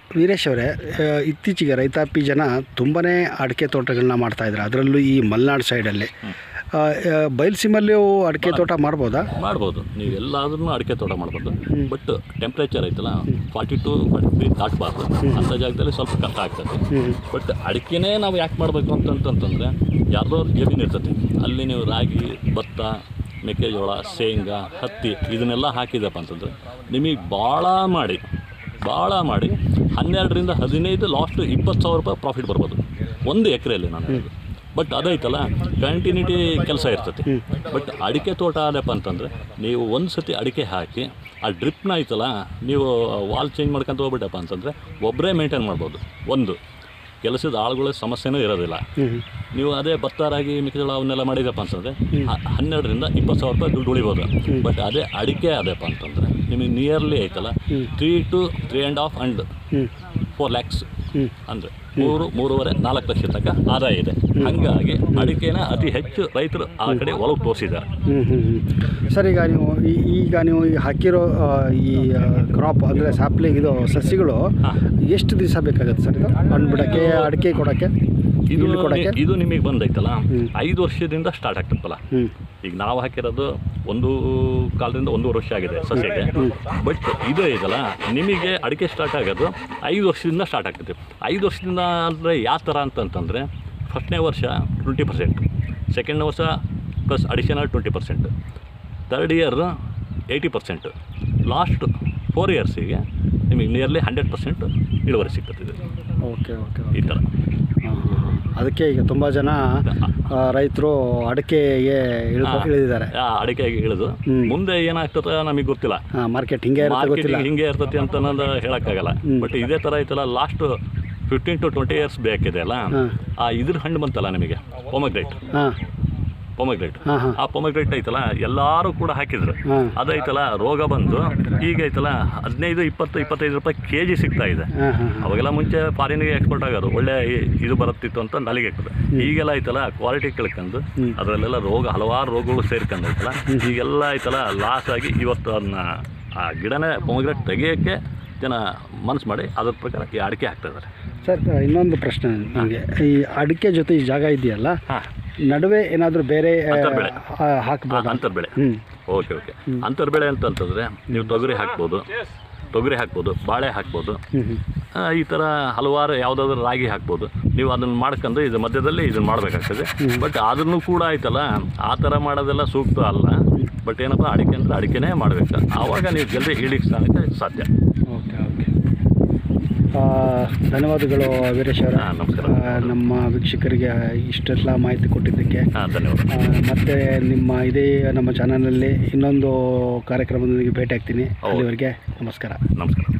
ವೀರೇಶ್ ಅವರೇ ಆ, ಇತ್ತೀಚೆಗೆ ರೈತಾಪಿ ಜನ ತುಂಬಾ ಅಡಿಕೆ ತೋಟಗಳನ್ನ ಮಾಡ್ತಾ ಇದ್ದಾರೆ ಅದರಲ್ಲೂ ಈ ಮಲೆನಾಡು ಸೈಡಲ್ಲಿ ಆ, ಆ, ಬಯಲುಸೀಮಲ್ಲಿಯೂ ಅಡಿಕೆ ತೋಟ ಮಾಡ್ಬೋದಾ ಮಾಡ್ಬೋದು ನೀವು ಎಲ್ಲಾದ್ರೂ ಅಡಿಕೆ ತೋಟ ಮಾಡ್ಬೋದು ಬಟ್ ಟೆಂಪ್ರೇಚರ್ ಐತಲ್ಲ ಫಾರ್ಟಿ ಟು ಫಾರ್ಟಿ ತ್ರೀ ದಾಟಬಾರ್ದು ಅಂಥ ಜಾಗದಲ್ಲಿ ಸ್ವಲ್ಪ ಕಷ್ಟ ಆಗ್ತದೆ ಬಟ್ ಅಡಿಕೆನೇ ನಾವು ಯಾಕೆ ಮಾಡಬೇಕು ಅಂತಂತಂದ್ರೆ ಯಾರ್ದೋ ಜಮೀನು ಇರ್ತೈತಿ ಅಲ್ಲಿ ನೀವು ರಾಗಿ ಭತ್ತ ಮೆಕ್ಕೆಜೋಳ ಶೇಂಗಾ ಹತ್ತಿ ಇದನ್ನೆಲ್ಲ ಹಾಕಿದಪ್ಪ ಅಂತಂದ್ರೆ ನಿಮಗೆ ಭಾಳ ಮಾಡಿ ಭಾಳ ಮಾಡಿ ಹನ್ನೆರಡರಿಂದ ಹದಿನೈದು ಲಾಸ್ಟ್ ಇಪ್ಪತ್ತು ಸಾವಿರ ರೂಪಾಯಿ ಪ್ರಾಫಿಟ್ ಬರ್ಬೋದು ಒಂದು ಎಕರೆಯಲ್ಲಿ ನಾನು ಹೇಳೋದು. ಬಟ್ ಅದೈತಲ್ಲ ಕಂಟಿನ್ಯೂಟಿ ಕೆಲಸ ಇರ್ತೈತಿ ಬಟ್ ಅಡಿಕೆ ತೋಟ ಆದಪ್ಪ ಅಂತಂದರೆ ನೀವು ಒಂದು ಸತಿ ಅಡಿಕೆ ಹಾಕಿ ಆ ಡ್ರಿಪ್ನ ಐತಲ್ಲ ನೀವು ವಾಲ್ ಚೇಂಜ್ ಮಾಡ್ಕೊಂತ ಹೋಗ್ಬಿಟ್ಟಪ್ಪ ಅಂತಂದರೆ ಒಬ್ಬರೇ ಮೇಂಟೈನ್ ಮಾಡ್ಬೋದು ಒಂದು ಕೆಲಸದ ಆಳುಗಳ ಸಮಸ್ಯೆನೂ ಇರೋದಿಲ್ಲ ನೀವು ಅದೇ ಭತ್ತ ರಾಗಿ ಮೆಕ್ಕೆಜೋಳ ಅವನ್ನೆಲ್ಲ ಮಾಡಿದಪ್ಪ ಅಂತಂದರೆ ಹ- ಹನ್ನೆರಡರಿಂದ ಇಪ್ಪತ್ತು ಸಾವಿರ ರೂಪಾಯಿ ದುಡ್ಡು ಉಳಿಬೋದು ಬಟ್ ಅದೇ ಅಡಿಕೆ ಅದಪ್ಪ ಅಂತಂದರೆ ನಿಮಗೆ ನಿಯರ್ಲಿ ಐತಲ್ಲ three to three and half and four lakhs ಅಂದರೆ ಮೂರು ಮೂರುವರೆ ನಾಲ್ಕು ಲಕ್ಷ ತನಕ ಆದಾಯ ಇದೆ ಹಾಗಾಗಿ ಅಡಿಕೆನ ಅತಿ ಹೆಚ್ಚು ರೈತರು ಆ ಕಡೆ ಒಲವು ತೋರಿಸಿದ್ದಾರೆ ಹ್ಞೂ ಹ್ಞೂ ಹ್ಞೂ ಸರ್ ಈಗ ನೀವು ಈ- ಈಗ ನೀವು ಈ ಹಾಕಿರೋ ಆ, ಈ ಕ್ರಾಪ್ ಅಂದರೆ ಸ್ಯಾಪ್ಲಿಂಗ್ ಇದು ಸಸಿಗಳು ಎಷ್ಟು ದಿವಸ ಬೇಕಾಗುತ್ತೆ ಸರ್ ಇದು ಹಣ್ಣು ಬಿಡೋಕ್ಕೆ ಅಡಿಕೆ ಕೊಡೋಕ್ಕೆ ಇದು ಇಲ್ಲಿ ಕೊಡೋಕ್ಕೆ ಇದು ನಿಮಗೆ ಬಂದೈತಲ್ಲ ಐದು ವರ್ಷದಿಂದ ಸ್ಟಾರ್ಟ್ ಆಗ್ತದಲ್ಲ ಹ್ಞೂ ಈಗ ನಾವು ಹಾಕಿರೋದು ಒಂದು ಕಾಲದಿಂದ ಒಂದೂವರೆ ವರ್ಷ ಆಗಿದೆ ಸಸ್ಯಕ್ಕೆ ಬಟ್ ಇದು ಐತಲ್ಲ ನಿಮಗೆ ಅಡಿಕೆ ಸ್ಟಾರ್ಟ್ ಆಗೋದು ಐದು ವರ್ಷದಿಂದ ಸ್ಟಾರ್ಟ್ ಆಗ್ತದೆ ಐದು ವರ್ಷದಿಂದ ಅಂದರೆ ಯಾವ ಥರ ಅಂತಂತಂದರೆ ಫಸ್ಟ್ನೇ ವರ್ಷ ಟ್ವೆಂಟಿ ಪರ್ಸೆಂಟ್ ಸೆಕೆಂಡ್ ವರ್ಷ plus additional twenty percent third year eighty percent last four ಇಯರ್ಸಿಗೆ ನಿಮಗೆ ನಿಯರ್ಲಿ ಹಂಡ್ರೆಡ್ ಪರ್ಸೆಂಟ್ ಇಳುವರಿ ಸಿಗ್ತದೆ ಓಕೆ ಓಕೆ ಈ ಥರ ಹಾಂ ಹಾಂ ಅದಕ್ಕೆ ಈಗ ತುಂಬ ಜನ ರೈತರು ಅಡಿಕೆಗೆ ಇಳ್ಕೊ ಇಳಿದಿದ್ದಾರೆ ಆ ಅಡಿಕೆಗೆ ಇಳಿದು ಹ್ಮ್. ಮುಂದೆ ಏನಾಗ್ತದೆ ನಮಗೆ ಗೊತ್ತಿಲ್ಲ ಹಾಂ ಮಾರ್ಕೆಟ್ ಹಿಂಗೆ ಇರುತ್ತೆ ಗೊತ್ತಿಲ್ಲ ಮಾರ್ಕೆಟಿಂಗ್ ಹಿಂಗೆ ಇರ್ತೈತಿ ಅಂತ ಅನ್ನೋದು ಹೇಳೋಕ್ಕಾಗಲ್ಲ ಬಟ್ ಇದೇ ಥರ ಐತಲ್ಲ last fifteen to twenty years ಬೇಕಿದೆ ಅಲ್ಲ ಹಾಂ ಆ ಇದ್ರ ಹಣ್ಣು ಬಂತಲ್ಲ ನಿಮಗೆ ಪೊಮಗ್ರೇಟ್ ಹಾಂ ಪೊಮಗ್ರೇಟ್ ಹಾಂ ಹಾಂ ಆ ಪೊಮಗ್ರೇಟ್ ಐತಲ್ಲ ಎಲ್ಲರೂ ಕೂಡ ಹಾಕಿದ್ರು ಹಾಂ ಅದೈತಲ್ಲ ರೋಗ ಬಂದು ಈಗ ಐತಲ್ಲ ಹದಿನೈದು ಇಪ್ಪತ್ತು ಇಪ್ಪತ್ತೈದು ರೂಪಾಯಿ ಕೆ ಜಿ ಸಿಗ್ತಾ ಇದೆ ಹಾಂ ಹಾಂ ಅವಾಗೆಲ್ಲ ಮುಂಚೆ ಫಾರಿನ್ಗೆ ಎಕ್ಸ್ಪೋರ್ಟ್ ಆಗೋದು ಒಳ್ಳೆ ಇ- ಇದು ಬರುತ್ತಿತ್ತು ಅಂತ ನಲಿಗೆ ಆಗ್ತದೆ ಈಗೆಲ್ಲ ಐತಲ್ಲ ಕ್ವಾಲಿಟಿ ಕೆಳ್ಕೊಂಡು ಅದರಲ್ಲೆಲ್ಲ ರೋಗ ಹಲವಾರು ರೋಗಗಳು ಸೇರ್ಕೊಂಡು ಐತಲ್ಲ ಈಗೆಲ್ಲ ಐತಲ್ಲ ಲಾಸ್ ಆಗಿ ಇವತ್ತು ಅದನ್ನ ಆ ಗಿಡನೇ ಪೊಮಗ್ರೆಟ್ ತೆಗಿಯೋಕ್ಕೆ ಜನ ಮನಸ್ಸು ಮಾಡಿ ಅದ್ರ ಪ್ರಕಾರ ಈ ಅಡಿಕೆ ಹಾಕ್ತಾ ಇದ್ದಾರೆ ಸರ್ ಇನ್ನೊಂದು ಪ್ರಶ್ನೆ ನನಗೆ ಈ ಅಡಿಕೆ ಜೊತೆ ಈ ಜಾಗ ಇದೆಯಲ್ಲ ಹಾಂ ನಡುವೆ ಏನಾದರೂ ಬೇರೆ ಆ, ಅಂತರ್ಬೆಳೆ. ಆ, ಹಾಕ್ಬೋದಾ ಅಂತರ್ಬೆಳೆ ಹ್ಞೂ ಓಕೆ ಓಕೆ ಅಂತರ್ಬೆಳೆ ಅಂತಂತಂದರೆ ನೀವು ತೊಗರಿ ಹಾಕ್ಬೋದು ತೊಗರಿ ಹಾಕ್ಬೋದು ಬಾಳೆ ಹಾಕ್ಬೋದು ಹ್ಞೂ ಹ್ಞೂ ಆ, ಈ ಥರ ಹಲವಾರು ಯಾವುದಾದ್ರೂ ರಾಗಿ ಹಾಕ್ಬೋದು ನೀವು ಅದನ್ನು ಮಾಡ್ಕೊಂಡು ಇದು ಮಧ್ಯದಲ್ಲಿ ಇದನ್ನು ಮಾಡಬೇಕಾಗ್ತದೆ ಬಟ್ ಅದನ್ನು ಕೂಡ ಆಯ್ತಲ್ಲ ಆ ಥರ ಮಾಡೋದೆಲ್ಲ ಸೂಕ್ತ ಅಲ್ಲ ಬಟ್ ಏನಪ್ಪ ಅಡಿಕೆ ಅಂದರೆ ಅಡಿಕೆನೇ ಮಾಡಬೇಕು ಆವಾಗ ನೀವು ಜಲ್ದಿ ಇಳಿಸ್ಕೊಳ್ಳೋಕ್ಕೆ ಸಾಧ್ಯ ಓಕೆ ಓಕೆ ಆ, ಧನ್ಯವಾದಗಳು ವೀರೇಶ್ ಅವರ ಹಾಂ ನಮಸ್ಕಾರ ನಮ್ಮ ವೀಕ್ಷಕರಿಗೆ ಇಷ್ಟೆಲ್ಲ ಮಾಹಿತಿ ಕೊಟ್ಟಿದ್ದಕ್ಕೆ ಹಾಂ ಧನ್ಯವಾದ ಆ, ಮತ್ತೆ ನಿಮ್ಮ ಇದೇ ನಮ್ಮ ಚಾನಲಲ್ಲಿ ಇನ್ನೊಂದು ಕಾರ್ಯಕ್ರಮದೊಂದಿಗೆ ಭೇಟಿ ಆಗ್ತೀನಿ ಅಲ್ಲಿವರೆಗೆ ನಮಸ್ಕಾರ ನಮಸ್ಕಾರ